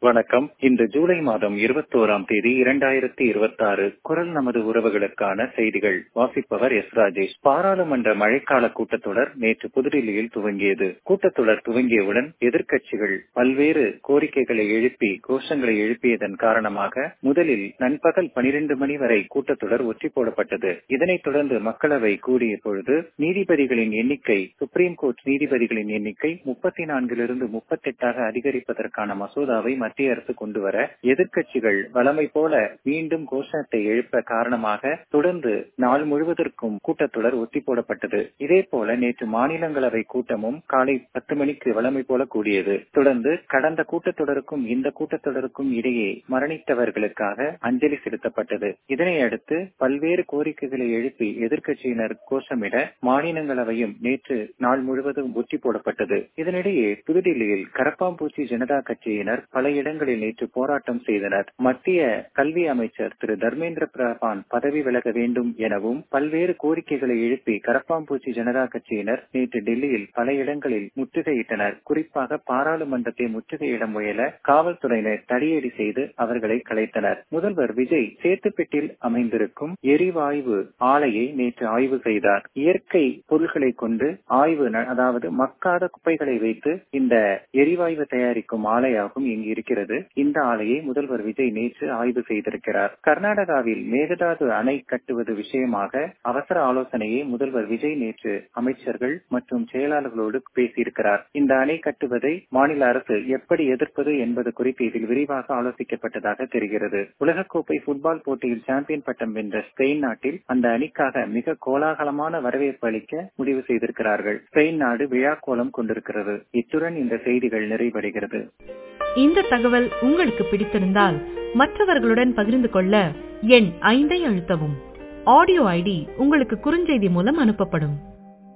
வணக்கம் இன்று ஜூலை மாதம் இருபத்தோராம் தேதி இரண்டாயிரத்தி இருபத்தாறு குரல் நமது உறவுகளுக்கான செய்திகள் வாசிப்பவர் எஸ் ராஜேஷ் பாராளுமன்ற மழைக்கால கூட்டத்தொடர் நேற்று புதுடில்லியில் துவங்கியது கூட்டத்தொடர் துவங்கியவுடன் எதிர்க்கட்சிகள் பல்வேறு கோரிக்கைகளை எழுப்பி கோஷங்களை எழுப்பியதன் காரணமாக முதலில் நண்பகல் பனிரெண்டு மணி வரை கூட்டத்தொடர் ஒற்றி போடப்பட்டது இதனைத் தொடர்ந்து மக்களவை கூடிய பொழுது நீதிபதிகளின் எண்ணிக்கை சுப்ரீம் கோர்ட் நீதிபதிகளின் எண்ணிக்கை முப்பத்தி நான்கிலிருந்து முப்பத்தெட்டாக அதிகரிப்பதற்கான மசோதாவை மத்திய அரசு கொண்டு வர எதிர்க்கட்சிகள் வளமை போல மீண்டும் கோஷத்தை எழுப்ப காரணமாக தொடர்ந்து நாள் முழுவதற்கும் கூட்டத்தொடர் ஒத்தி போடப்பட்டது இதே போல நேற்று மாநிலங்களவை கூட்டமும் காலை பத்து மணிக்கு வளமை போல கூடியது தொடர்ந்து கடந்த கூட்டத்தொடருக்கும் இந்த கூட்டத்தொடருக்கும் இடையே மரணித்தவர்களுக்காக அஞ்சலி செலுத்தப்பட்டது இதனை அடுத்து பல்வேறு கோரிக்கைகளை எழுப்பி எதிர்க்கட்சியினர் கோஷமிட மாநிலங்களவையும் நேற்று நாள் முழுவதும் ஒத்தி போடப்பட்டது இதனிடையே புதுடில்லியில் கரப்பாம்பூச்சி ஜனதா கட்சியினர் பல இடங்களில் நேற்று போராட்டம் செய்தனர் மத்திய கல்வி அமைச்சர் திரு தர்மேந்திர பிரதான் பதவி விலக வேண்டும் எனவும் பல்வேறு கோரிக்கைகளை எழுப்பி கரப்பாம்பூச்சி ஜனதா கட்சியினர் நேற்று டெல்லியில் பல இடங்களில் முற்றுகையிட்டனர் குறிப்பாக பாராளுமன்றத்தை முற்றுகையிட முயல காவல்துறையினர் தடியடி செய்து அவர்களை கலைத்தனர் முதல்வர் விஜய் சேத்துப்பேட்டில் அமைந்திருக்கும் எரிவாயு ஆலையை நேற்று ஆய்வு செய்தார் இயற்கை பொருள்களை கொண்டு ஆய்வு அதாவது மக்காத குப்பைகளை வைத்து இந்த எரிவாயு தயாரிக்கும் ஆலையாகும் இங்கு இருக்கிறது இந்த ஆலையை முதல்வர் விஜய் நேற்று ஆய்வு செய்திருக்கிறார் கர்நாடகாவில் மேகதாது அணை கட்டுவது விஷயமாக அவசர ஆலோசனையை முதல்வர் விஜய் நேற்று அமைச்சர்கள் மற்றும் செயலாளர்களோடு பேசியிருக்கிறார் இந்த அணை கட்டுவதை மாநில அரசு எப்படி எதிர்ப்பது என்பது குறித்து இதில் விரிவாக ஆலோசிக்கப்பட்டதாக தெரிகிறது உலகக்கோப்பை புட்பால் போட்டியில் சாம்பியன் பட்டம் வென்ற ஸ்பெயின் நாட்டில் அந்த அணிக்காக மிக கோலாகலமான வரவேற்பு அளிக்க முடிவு செய்திருக்கிறார்கள் ஸ்பெயின் நாடு விழா கோலம் கொண்டிருக்கிறது இத்துடன் இந்த செய்திகள் நிறைவடைகிறது இந்த தகவல் உங்களுக்கு பிடித்திருந்தால் மற்றவர்களுடன் பகிர்ந்து கொள்ள எண் ஐந்தை அழுத்தவும் ஆடியோ ஐடி உங்களுக்கு குறுஞ்செய்தி மூலம் அனுப்பப்படும்